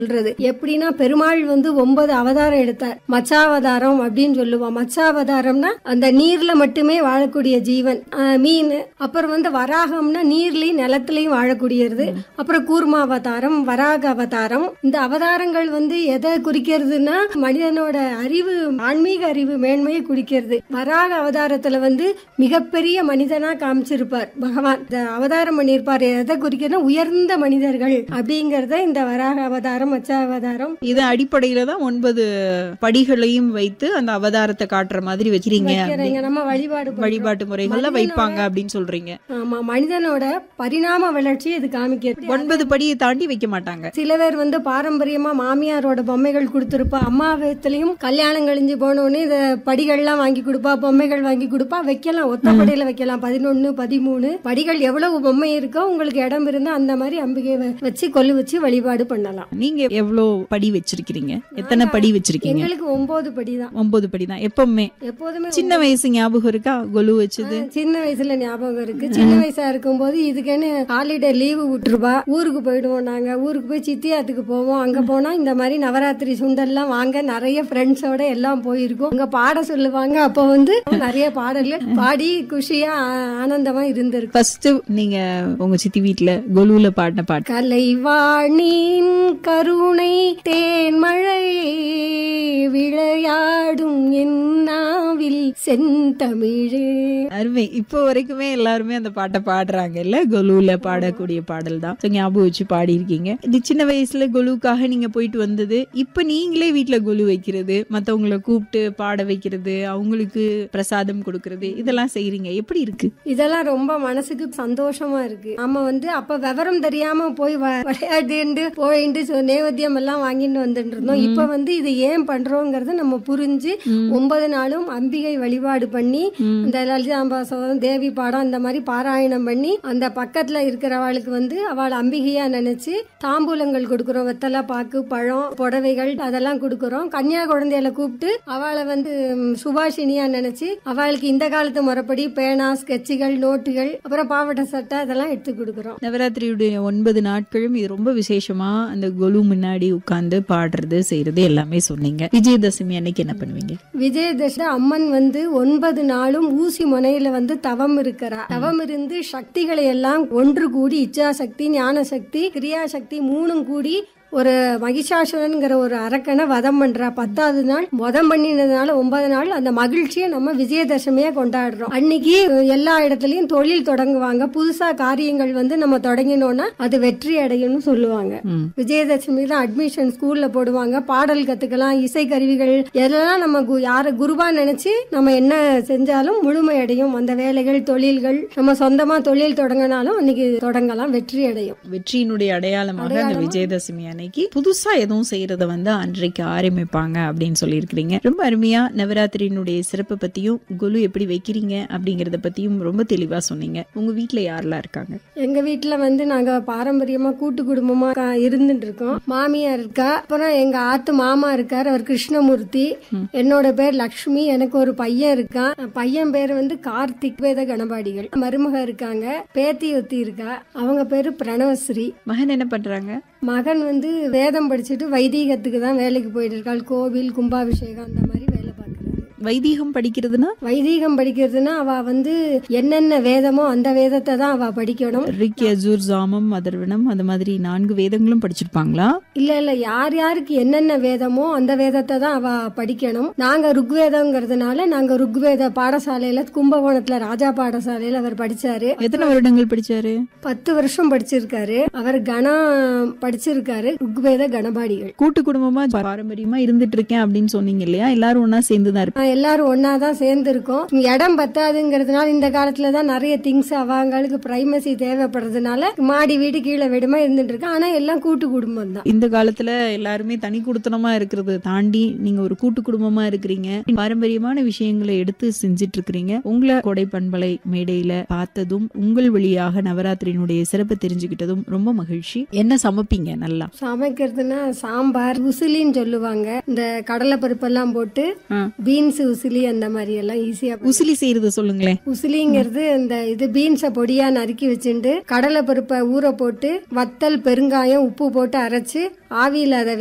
சொல்றது எப்படின்னா பெருமாள் வந்து ஒன்பது அவதாரம் எடுத்தார் மச்சாவதாரம் அப்படின்னு சொல்லுவோம் மச்சாவதாரம்னா அந்த நீர்ல மட்டுமே வாழக்கூடிய ஜீவன் ஆஹ் மீன் அப்புறம் வந்து வராகம்னா நீர்லயும் நிலத்திலையும் வாழக்கூடியது அப்புறம் கூர்மாவதாரம் வராக அவதாரம் இந்த அவதாரங்கள் வந்து எதை குறிக்கிறதுனா மனிதனோட அறிவு ஆன்மீக அறிவு மேன்மையை குறிக்கிறது வராக அவதாரத்துல வந்து மிகப்பெரிய மனிதனா காமிச்சிருப்பார் பகவான் இந்த அவதாரம் பண்ணியிருப்பார் எதை குறிக்கிறதுனா உயர்ந்த மனிதர்கள் அப்படிங்கறத இந்த வராக அவதாரம் மச்ச அவதாரம் இது அடிப்படையில தான் ஒன்பது படிகளையும் வைத்து அந்த அவதாரத்தை காட்டுற மாதிரி வச்சிருங்க வைக்கிறீங்க நம்ம வழிபாடு பண்றோம். வழிபாட்டு முறைகள்ல மனிதனோட- வைப்பாங்க அப்படின்னு சொல்றீங்க ஆமா மனிதனோட பரிணாம வளர்ச்சி இது காமிக்கிறது ஒன்பது படியை தாண்டி வைக்க மாட்டாங்க சில பேர் வந்து பாரம்பரியமா மாமியாரோட பொம்மைகள் கொடுத்துருப்பா அம்மா வீட்டுலயும் கல்யாணம் கழிஞ்சு போன உடனே இந்த படிகள்லாம் வாங்கி கொடுப்பா பொம்மைகள் வாங்கி கொடுப்பா வைக்கலாம் ஒத்த படியில வைக்கலாம் பதினொன்னு பதிமூணு படிகள் எவ்வளவு பொம்மை இருக்கோ உங்களுக்கு இடம் இருந்தா அந்த மாதிரி அம்பிகை வ- வச்சு கொல்லு வச்சு வழிபாடு பண்ணலாம் நீங்க எவ்வளவு படி வச்சிருக்கீங்க எத்தனை படி வச்சிருக்கீங்க எங்களுக்கு ஒன்பது படி தான் ஒன்பது படி தான் எப்பவுமே எப்போதுமே சின்ன வயசு ஞாபகம் இருக்கா கொலு வச்சது சின்ன வயசுல ஞாபகம் இருக்கு சின்ன வயசா இருக்கும்போது இதுக்குன்னு ஹாலிடே லீவு விட்டுருவா ஊருக்கு போயிடுவோம் நாங்க ஊருக்கு போய் சித்தியாத்துக்கு போவோம் அங்க போனா இந்த மாதிரி நவராத்திரி சுண்டல்லாம் வாங்க நிறைய ஃப்ரெண்ட்ஸோட எல்லாம் போயிருக்கோம் அங்க பாட சொல்லுவாங்க அப்போ வந்து நிறைய பாடல்கள் பாடி குஷியா ஆ- ஆனந்தமா இருந்திருக்கு ஃபர்ஸ்ட் நீங்க உங்க சித்தி வீட்ல கொலுல பாடின பாட்டு கலைவாணின் கருணை தேன்மழை விளையாடும் என்னாவில் செந்தமிழே அருமை இப்போ வரைக்குமே எல்லாருமே அந்த பாட்டை பாடுறாங்க இல்ல கொலுல பாடக்கூடிய பாடல் தான் So, ஞாபகம் வச்சு பாடி இருக்கீங்க இது சின்ன வயசுல கொலுக்காக நீங்க போயிட்டு வந்தது இப்ப நீங்களே வீட்ல கொலு வைக்கிறது மத்தவங்கள கூப்பிட்டு பாட வைக்கிறது அவங்களுக்கு பிரசாதம் கொடுக்கறது இதெல்லாம் செய்றீங்க எப்படி இருக்கு இதெல்லாம் ரொம்ப மனசுக்கு சந்தோஷமா இருக்கு நம்ம வந்து அப்ப விவரம் தெரியாம போய் வ- விளையாடிண்டு போயிட்டு சொ- நேவேத்தியம் எல்லாம் வாங்கிட்டு வந்துட்டு இருந்தோம் இப்ப வந்து இது ஏன் பண்றோங்கிறத நம்ம புரிஞ்சு ஒன்பது நாளும் அம்பிகை வழிபாடு பண்ணி இந்த லலிதாம்பாசம் தேவி பாடம் இந்த மாதிரி பாராயணம் பண்ணி அந்த பக்கத்துல இருக்கிறவளுக்கு வந்து அவள் அம்பிகையா நினைச்சு தாம்பூலங்கள் கொடுக்குறோம் வெத்தலை பாக்கு பழம் புடவைகள் அதெல்லாம் கொடுக்குறோம் கன்னியா குழந்தைகளை கூப்பிட்டு அவளை வந்து ம், சுபாஷினியா நினைச்சு அவளுக்கு இந்த காலத்து முறைப்படி பேனா ஸ்கெட்சுகள் நோட்டுகள் அப்புறம் பாவாடை சட்டை அதெல்லாம் எடுத்து கொடுக்குறோம் நவராத்திரியுடைய ஒன்பது நாட்களும் இது ரொம்ப விசேஷமா அந்த கொலு முன்னாடி உட்கார்ந்து பாடுறது செய்யறது எல்லாமே சொன்னீங்க விஜயதசமி அன்னைக்கு என்ன பண்ணுவீங்க விஜயதசமி அம்மன் வந்து ஒன்பது நாளும் ஊசி முனையில வந்து தவம் இருக்கிறா தவம் இருந்து சக்திகளை எல்லாம் ஒன்று கூடி இச்சா சக்தி ஞான சக்தி கிரியா சக்தி மூணும் கூடி ஒரு மகிஷாசுரன்ங்கிற ஒரு அரக்கனை வதம் பண்றா பத்தாவது நாள் வதம் பண்ணினதுனால ஒன்பது நாள் அந்த மகிழ்ச்சியை நம்ம விஜயதசமியா கொண்டாடுறோம் அன்னைக்கு எல்லா இடத்துலயும் தொழில் தொடங்குவாங்க புதுசா காரியங்கள் வந்து நம்ம தொடங்கினோம்னா அது வெற்றி அடையும்னு சொல்லுவாங்க ம். விஜயதசமி தான் அட்மிஷன் ஸ்கூல்ல போடுவாங்க பாடல் கத்துக்கலாம் இசை கருவிகள் எதெல்லாம் நம்ம கு- யார குருவா நினைச்சு நம்ம என்ன செஞ்சாலும் முழுமையடையும் அந்த வேலைகள் தொழில்கள் நம்ம சொந்தமா தொழில் தொடங்கினாலும் அன்னைக்கு தொடங்கலாம் வெற்றி அடையும் வெற்றியினுடைய அடையாளமாக அந்த விஜயதசமி அன்னைக்கு புதுசா எதுவும் செய்யறத வந்து அன்றைக்கு ஆரம்பிப்பாங்க அப்படின்னு சொல்லியிருக்கிறீங்க ரொம்ப அருமையா நவராத்திரியினுடைய சிறப்பு பத்தியும் குலு எப்படி வைக்கிறீங்க அப்படிங்கறத பத்தியும் ரொம்ப தெளிவா சொன்னீங்க உங்க வீட்ல யாரெல்லாம் இருக்காங்க எங்க வீட்டுல வந்து நாங்க பாரம்பரியமா கூட்டு குடும்பமா கா- இருந்துட்டு இருக்கோம் மாமியார் இருக்கா அப்புறம் எங்க ஆத்து மாமா இருக்கார் அவர் கிருஷ்ணமூர்த்தி என்னோட பேர் லக்ஷ்மி எனக்கு ஒரு பையன் இருக்கான் பையன் பேர் வந்து கார்த்திக் வேத கணபாடிகள் மருமக இருக்காங்க பேத்தி ஒத்தி இருக்கா அவங்க பேரு பிரணவஸ்ரீ மகன் என்ன பண்றாங்க மகன் வந்து வேதம் படிச்சுட்டு வைதீகத்துக்கு தான் வேலைக்கு போயிட்டு இருக்காள் கோவில் கும்பாபிஷேகம் அந்த மாதிரி வேலை பார்க்கறாரு வைதீகம் படிக்கிறதுனா வைதீகம் படிக்கிறதுனா அவ வந்து என்னென்ன வேதமோ அந்த வேதத்தை தான் அவ படிக்கணும் ரிக் யஜூர் ஜாமம் அதர்வனம் அந்த மாதிரி நான்கு வேதங்களும் படிச்சிருப்பாங்களா இல்ல இல்ல யார் யாருக்கு என்னென்ன வேதமோ அந்த வேதத்தை தான் அவ படிக்கணும் நாங்க ருக்வேதங்கிறதுனால நாங்க ருக்வேத பாடசாலையில கும்பகோணத்துல ராஜா பாடசாலையில அவர் படிச்சாரு எத்தனை வருடங்கள் படிச்சாரு பத்து வருஷம் படிச்சிருக்காரு அவர் கணம் படிச்சிருக்காரு ருக்வேத கணபாடிகள் கூட்டு குடும்பமா பாரம்பரியமா இருந்துட்டு இருக்கேன் அப்படின்னு சொன்னீங்க இல்லையா எல்லாரும் ஒன்னா சேர்ந்துதான் இருப்பாங்க ஆஹ் எல்லாரும் ஒன்னா தான் சேர்ந்து இருக்கோம் இடம் பத்தாதுங்கிறதுனால இந்த காலத்துல தான் நிறைய திங்ஸ் அவங்களுக்கு பிரைமசி தேவைப்படுறதுனால மாடி வீடு கீழே வீடுமா இருந்துட்டு இருக்கோம் ஆனா எல்லாம் கூட்டு குடும்பம் தான் இந்த காலத்துல எல்லாருமே தனி குடுத்தனமா இருக்கிறது தாண்டி நீங்க ஒரு கூட்டு குடும்பமா இருக்கிறீங்க பாரம்பரியமான விஷயங்களை எடுத்து செஞ்சிட்டு இருக்கிறீங்க உங்களை கொடை பண்பலை மேடையில பார்த்ததும் உங்கள் வழியாக நவராத்திரியினுடைய சிறப்பு தெரிஞ்சுக்கிட்டதும் ரொம்ப மகிழ்ச்சி என்ன சமைப்பீங்க நல்லா சமைக்கிறதுனா சாம்பார் உசிலின்னு சொல்லுவாங்க இந்த கடலை பருப்பெல்லாம் போட்டு ஆ. பீன்ஸ் பீன்ஸ் உசிலி அந்த மாதிரி எல்லாம் ஈஸியா உசிலி செய்யறது சொல்லுங்களேன் உசிலிங்கிறது இந்த இது பீன்ஸை பொடியா நறுக்கி வச்சுட்டு கடலை பருப்பை ஊற போட்டு வத்தல் பெருங்காயம் உப்பு போட்டு அரைச்சு ஆவியில அதை